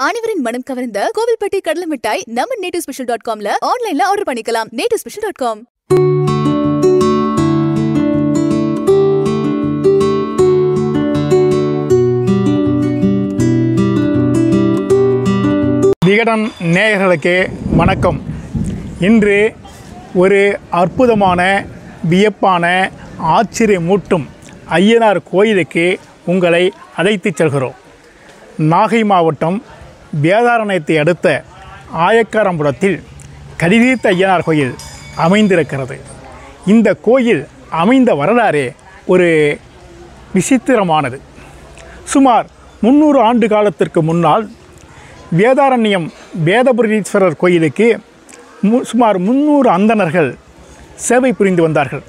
அனைவரின் மனம் கவர்ந்த கோவில்பட்டி கடலை மிட்டாய் நம்ம நேட்டிவ் ஸ்பெஷல் டாட் காம்ல ஆன்லைன்ல ஆர்டர் பண்ணிக்கலாம் native special dot com Vikatan நேயர்களுக்கு வணக்கம் இன்று ஒரு அற்புதமான வியப்பான ஆச்சரியமூட்டும் ஐயனார் கோயிலுக்கு உங்களை அழைத்துச் செல்கிறோம் நாகை மாவட்டம் வேதாரண்யத்தை அடுத்த ஆயக்காரம்புரத்தில் கடிதீர்த்த ஐயனார் கோயில் அமைந்திருக்கிறது இந்த கோயில் அமைந்த வரலாறே ஒரு விசித்திரமானது சுமார் முந்நூறு ஆண்டு காலத்திற்கு முன்னால் வேதாரண்யம் வேதபுரீஸ்வரர் கோயிலுக்கு மு- சுமார் முந்நூறு அந்தணர்கள் சேவை புரிந்து வந்தார்கள்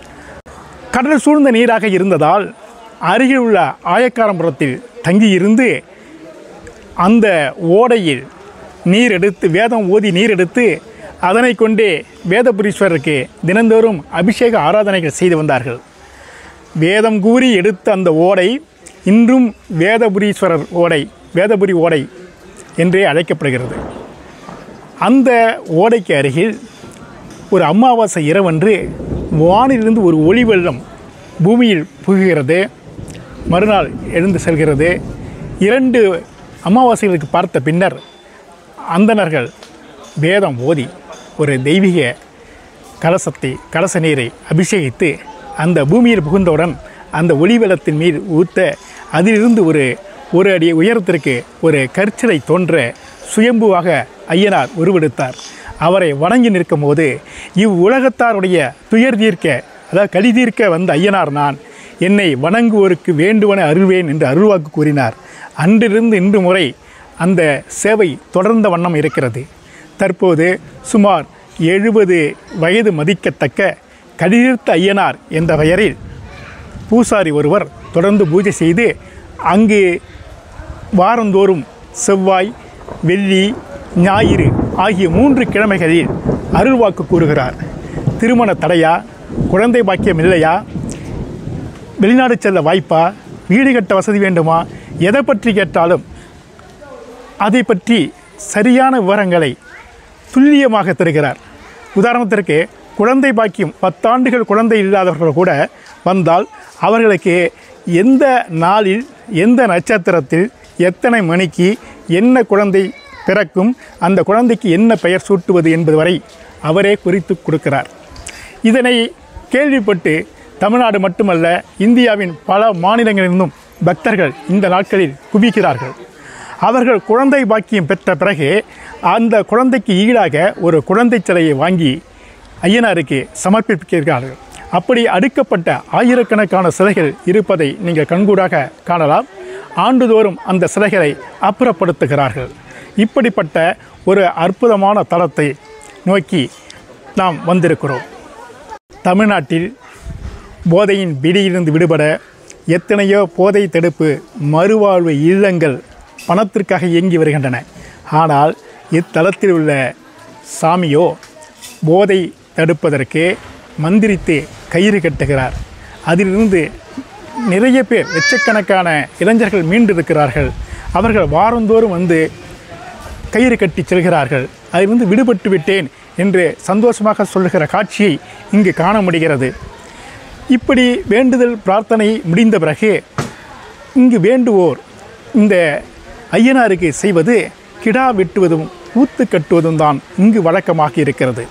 கடல் சூழ்ந்த நீராக இருந்ததால் அருகில் உள்ள ஆயக்காரம்புரத்தில் தங்கியிருந்து அந்த ஓடையில் நீர் எடுத்து வேதம் ஓதி நீர் எடுத்து அதனை கொண்டே வேதபுரீஸ்வரருக்கு தினந்தோறும் அபிஷேக ஆராதனைகள் செய்து வந்தார்கள் வேதம் கூறி எடுத்த அந்த ஓடை இன்றும் வேதபுரீஸ்வரர் ஓடை வேதபுரி ஓடை என்றே அழைக்கப்படுகிறது அந்த ஓடைக்கு அருகில் ஒரு அமாவாசை இரவன்று வானிலிருந்து ஒரு ஒளி வெள்ளம் பூமியில் புகுகிறது மறுநாள் எழுந்து செல்கிறது இரண்டு அமாவாசைகளுக்கு பார்த்த பின்னர் அந்தணர்கள் வேதம் ஓதி ஒரு தெய்வீக கலசத்தை கலச நீரை அபிஷேகித்து அந்த பூமியில் புகுந்தவுடன் அந்த ஒளி வெள்ளத்தின் மீது ஊத்த அதிலிருந்து ஒரு ஒரு அடி உயரத்திற்கு ஒரு கற்சிலை தோன்ற சுயம்புவாக ஐயனார் உருவெடுத்தார் அவரை வணங்கி நிற்கும் போது இவ்வுலகத்தாருடைய துயர் தீர்க்க அதாவது கலி தீர்க்க வந்த ஐயனார் நான் என்னை வணங்குவோருக்கு வேண்டுவன அருள்வேன் என்று அருள்வாக்கு கூறினார் அன்றிலிருந்து இன்று முறை அந்த சேவை தொடர்ந்த வண்ணம் இருக்கிறது தற்போது சுமார் எழுபது வயது மதிக்கத்தக்க கடிதீர்த்த ஐயனார் என்ற பெயரில் பூசாரி ஒருவர் தொடர்ந்து பூஜை செய்து அங்கு வாரந்தோறும் செவ்வாய் வெள்ளி ஞாயிறு ஆகிய மூன்று கிழமைகளில் அருள்வாக்கு கூறுகிறார் திருமண தடையா குழந்தை பாக்கியம் இல்லையா வெளிநாடு செல்ல வாய்ப்பா வீடு கட்ட வசதி வேண்டுமா எதை பற்றி கேட்டாலும் அதை பற்றி சரியான விவரங்களை துல்லியமாக தருகிறார் உதாரணத்திற்கு குழந்தை பாக்கியம் பத்தாண்டுகள் குழந்தை இல்லாதவர்கள் கூட வந்தால் அவர்களுக்கு எந்த நாளில் எந்த நட்சத்திரத்தில் எத்தனை மணிக்கு என்ன குழந்தை பிறக்கும் அந்த குழந்தைக்கு என்ன பெயர் சூட்டுவது என்பது வரை அவரே குறித்து கொடுக்கிறார் இதனை கேள்விப்பட்டு தமிழ்நாடு மட்டுமல்ல இந்தியாவின் பல மாநிலங்களிலிருந்தும் பக்தர்கள் இந்த நாட்களில் குவிக்கிறார்கள் அவர்கள் குழந்தை பாக்கியம் பெற்ற பிறகு அந்த குழந்தைக்கு ஈடாக ஒரு குழந்தை சிலையை வாங்கி ஐயனாருக்கு சமர்ப்பிக்கிறார்கள் அப்படி அடுக்கப்பட்ட ஆயிரக்கணக்கான சிலைகள் இருப்பதை நீங்கள் கண்கூடாக காணலாம் ஆண்டுதோறும் அந்த சிலைகளை அப்புறப்படுத்துகிறார்கள் இப்படிப்பட்ட ஒரு அற்புதமான தளத்தை நோக்கி நாம் வந்திருக்கிறோம் தமிழ்நாட்டில் போதையின் பிடியிலிருந்து விடுபட எத்தனையோ போதை தடுப்பு மறுவாழ்வு இல்லங்கள் பணத்திற்காக இயங்கி வருகின்றன ஆனால் இத்தலத்தில் உள்ள சாமியோ போதை தடுப்பதற்கு மந்திரித்து கயிறு கட்டுகிறார் அதிலிருந்து நிறைய பேர் லட்சக்கணக்கான இளைஞர்கள் மீண்டிருக்கிறார்கள் அவர்கள் வாரந்தோறும் வந்து கயிறு கட்டி செல்கிறார்கள் அதிலிருந்து விடுபட்டு விட்டேன் என்று சந்தோஷமாக சொல்லுகிற காட்சியை இங்கு காண முடிகிறது இப்படி வேண்டுதல் பிரார்த்தனை முடிந்த பிறகு இங்கு வேண்டுவோர் இந்த ஐயனாருக்கு செய்வது கிடா வெட்டுவதும் ஊத்து கட்டுவதும் தான் இங்கு வழக்கமாக இருக்கிறது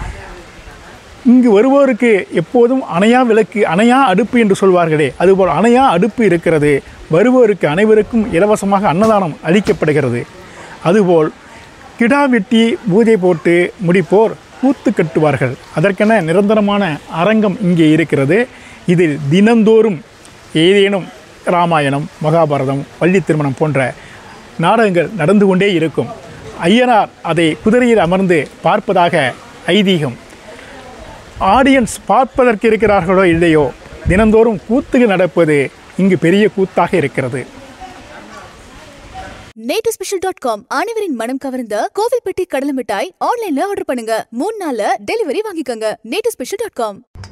இங்கு வருவோருக்கு எப்போதும் அணையா விளக்கு அணையா அடுப்பு என்று சொல்வார்களே அதுபோல் அணையா அடுப்பு இருக்கிறது வருவோருக்கு அனைவருக்கும் இலவசமாக அன்னதானம் அளிக்கப்படுகிறது அதுபோல் கிடா வெட்டி பூஜை போட்டு முடிப்போர் கூத்து கட்டுவார்கள் அதற்கென நிரந்தரமான அரங்கம் இங்கே இருக்கிறது இதில் தினந்தோறும் ஏதேனும் ராமாயணம் மகாபாரதம் வள்ளி திருமணம் போன்ற நாடகங்கள் நடந்து கொண்டே இருக்கும் ஐயனார் அதை குதிரையில் அமர்ந்து பார்ப்பதாக ஐதீகம் ஆடியன்ஸ் பார்ப்பதற்கு இருக்கிறார்களோ இல்லையோ தினந்தோறும் கூத்துகள் நடப்பது இங்கு பெரிய கூத்தாக இருக்கிறது நேட்டிவ் ஸ்பெஷல் டாட் காம் அனைவரின் மனம் கவர்ந்த கோவில்பட்டி கடலை மிட்டாய் ஆன்லைன்ல ஆர்டர் பண்ணுங்க மூணு நாள்ல டெலிவரி வாங்கிக்கோங்க நேட்டிவ் ஸ்பெஷல் டாட் காம்